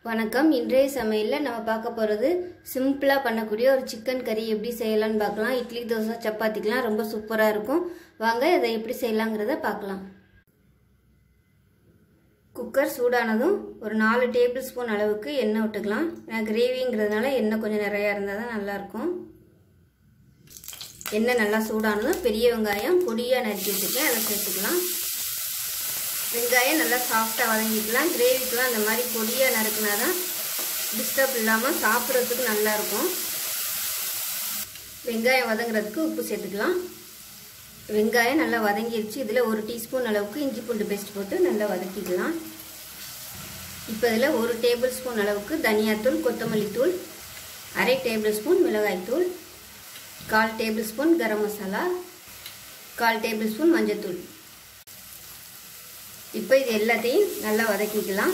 வணக்கம் இன்றைய சமையலில் நம்ம பார்க்க போகிறது சிம்பிளாக பண்ணக்கூடிய ஒரு சிக்கன் கறி எப்படி செய்யலாம்னு பார்க்கலாம் இட்லி தோசை சப்பாத்திக்கெலாம் ரொம்ப சூப்பராக இருக்கும் வாங்க இதை எப்படி செய்யலாங்கிறத பார்க்கலாம் குக்கர் சூடானதும் ஒரு நாலு டேபிள் ஸ்பூன் அளவுக்கு எண்ணெய் விட்டுக்கலாம் நான் கிரேவிங்கிறதுனால எண்ணெய் கொஞ்சம் நிறையா இருந்தால் தான் நல்லாயிருக்கும் எண்ணெய் நல்லா சூடானதும் பெரிய வெங்காயம் பொடியாக நறுக்கி வச்சுருக்கேன் அதை சேர்த்துக்கலாம் வெங்காயம் நல்லா சாஃப்டாக வதங்கிக்கலாம் கிரேவிக்கெலாம் அந்த மாதிரி பொடியாக நறுக்குனா தான் டிஸ்டர்ப் இல்லாமல் சாப்பிட்றதுக்கு நல்லாயிருக்கும் வெங்காயம் வதங்குறதுக்கு உப்பு சேர்த்துக்கலாம் வெங்காயம் நல்லா வதங்கிடுச்சு இதில் ஒரு டீஸ்பூன் அளவுக்கு இஞ்சி பூண்டு பேஸ்ட் போட்டு நல்லா வதக்கிக்கலாம் இப்போ இதில் ஒரு டேபிள் ஸ்பூன் அளவுக்கு தனியாத்தூள் கொத்தமல்லி தூள் அரை டேபிள் ஸ்பூன் மிளகாய்த்தூள் கால் டேபிள் ஸ்பூன் கரம் மசாலா கால் டேபிள் ஸ்பூன் மஞ்சத்தூள் இப்போ இது எல்லாத்தையும் நல்லா வதக்கிக்கலாம்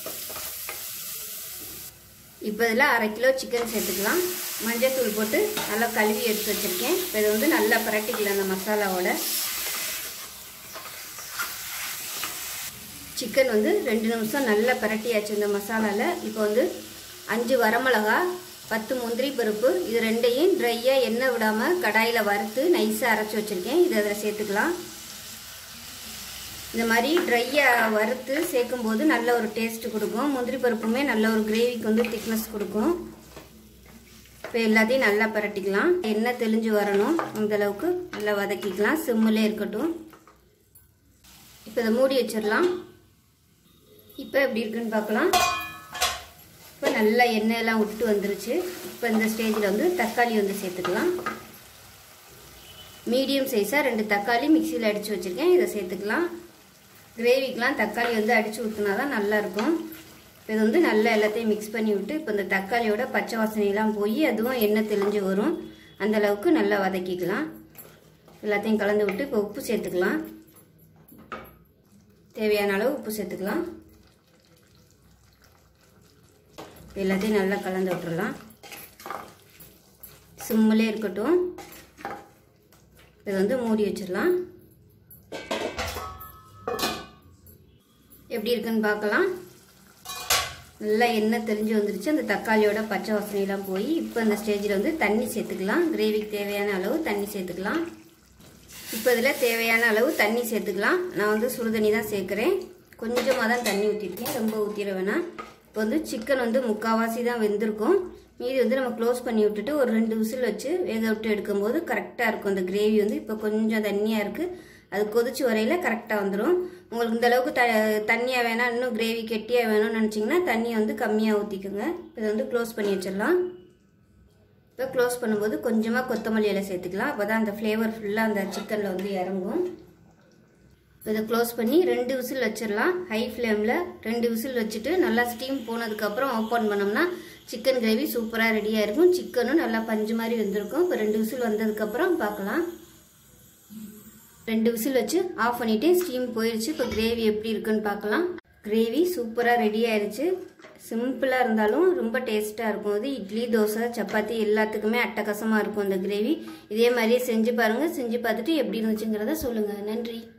இப்போ இதில் அரை கிலோ சிக்கன் சேர்த்துக்கலாம் மஞ்சத்தூள் போட்டு நல்லா கழுவி எடுத்து வச்சுருக்கேன் இப்போ இதை வந்து நல்லா பரட்டிக்கலாம் அந்த மசாலாவோட சிக்கன் வந்து ரெண்டு நிமிஷம் நல்லா பரட்டியாச்சு இந்த மசாலாவில் இப்போ வந்து அஞ்சு வரமிளகா பத்து முந்திரி பருப்பு இது ரெண்டையும் ட்ரையாக எண்ணெய் விடாமல் கடாயில் வறுத்து நைஸாக அரைச்சி வச்சுருக்கேன் இது அதில் சேர்த்துக்கலாம் இந்த மாதிரி ட்ரையாக வறுத்து சேர்க்கும்போது நல்ல ஒரு டேஸ்ட் கொடுக்கும் முந்திரி பருப்புமே நல்ல ஒரு கிரேவிக்கு வந்து திக்னஸ் கொடுக்கும் இப்போ எல்லாத்தையும் நல்லா பரட்டிக்கலாம் எண்ணெய் தெளிஞ்சு வரணும் அந்த அளவுக்கு நல்லா வதக்கிக்கலாம் சிம்மிலே இருக்கட்டும் இப்போ இதை மூடி வச்சிடலாம் இப்போ எப்படி இருக்குன்னு பார்க்கலாம் இப்போ நல்லா எண்ணெயெல்லாம் விட்டு வந்துருச்சு இப்போ இந்த ஸ்டேஜில் வந்து தக்காளி வந்து சேர்த்துக்கலாம் மீடியம் சைஸாக ரெண்டு தக்காளி மிக்சியில் அடித்து வச்சுருக்கேன் இதை சேர்த்துக்கலாம் கிரேவிக்கெலாம் தக்காளி வந்து அடித்து ஊற்றினா தான் நல்லாயிருக்கும் இது வந்து நல்லா எல்லாத்தையும் மிக்ஸ் பண்ணி விட்டு இப்போ இந்த தக்காளியோட பச்சை வாசனையெல்லாம் போய் அதுவும் எண்ணெய் தெளிஞ்சு வரும் அந்த அளவுக்கு நல்லா வதக்கிக்கலாம் எல்லாத்தையும் கலந்து விட்டு இப்போ உப்பு சேர்த்துக்கலாம் தேவையான அளவு உப்பு சேர்த்துக்கலாம் எல்லாத்தையும் நல்லா கலந்து விட்டுறலாம் சிம்மிலே இருக்கட்டும் இதை வந்து மூடி வச்சிடலாம் எப்படி இருக்குன்னு பார்க்கலாம் நல்லா எண்ணெய் தெளிஞ்சு வந்துருச்சு அந்த தக்காளியோட பச்சை வாசனையெல்லாம் போய் இப்போ அந்த ஸ்டேஜில் வந்து தண்ணி சேர்த்துக்கலாம் கிரேவிக்கு தேவையான அளவு தண்ணி சேர்த்துக்கலாம் இப்போ இதில் தேவையான அளவு தண்ணி சேர்த்துக்கலாம் நான் வந்து சுடுதண்ணி தான் சேர்க்குறேன் கொஞ்சமாக தான் தண்ணி ஊற்றிருக்கேன் ரொம்ப ஊற்றிட வேணாம் இப்போ வந்து சிக்கன் வந்து முக்கால்வாசி தான் வெந்திருக்கும் மீதி வந்து நம்ம க்ளோஸ் பண்ணி விட்டுட்டு ஒரு ரெண்டு விசில் வச்சு வேக விட்டு எடுக்கும்போது கரெக்டாக இருக்கும் அந்த கிரேவி வந்து இப்போ கொஞ்சம் தண்ணியாக இருக்குது அது கொதிச்சு வரையில் கரெக்டாக வந்துடும் உங்களுக்கு இந்த அளவுக்கு த தண்ணியாக வேணாம் இன்னும் கிரேவி கெட்டியாக வேணும்னு நினச்சிங்கன்னா தண்ணியை வந்து கம்மியாக ஊற்றிக்கோங்க இதை வந்து க்ளோஸ் பண்ணி வச்சிடலாம் இப்போ க்ளோஸ் பண்ணும்போது கொஞ்சமாக கொத்தமல்லி இலை சேர்த்துக்கலாம் அப்போ தான் அந்த ஃப்ளேவர் ஃபுல்லாக அந்த சிக்கனில் வந்து இறங்கும் இதை க்ளோஸ் பண்ணி ரெண்டு விசில் வச்சிடலாம் ஹை ஃப்ளேமில் ரெண்டு விசில் வச்சுட்டு நல்லா ஸ்டீம் போனதுக்கப்புறம் ஓப்பன் பண்ணோம்னா சிக்கன் கிரேவி சூப்பராக ரெடியாக இருக்கும் சிக்கனும் நல்லா பஞ்சு மாதிரி வந்திருக்கும் இப்போ ரெண்டு விசில் வந்ததுக்கப்புறம் பார்க்கலாம் ரெண்டு விசில் வச்சு ஆஃப் பண்ணிவிட்டு ஸ்டீம் போயிடுச்சு இப்போ கிரேவி எப்படி இருக்குன்னு பார்க்கலாம் கிரேவி சூப்பராக ரெடி ஆயிடுச்சு சிம்பிளாக இருந்தாலும் ரொம்ப டேஸ்ட்டாக இருக்கும் அது இட்லி தோசை சப்பாத்தி எல்லாத்துக்குமே அட்டகாசமாக இருக்கும் இந்த கிரேவி இதே மாதிரியே செஞ்சு பாருங்கள் செஞ்சு பார்த்துட்டு எப்படி இருந்துச்சுங்கிறத சொல்லுங்கள் நன்றி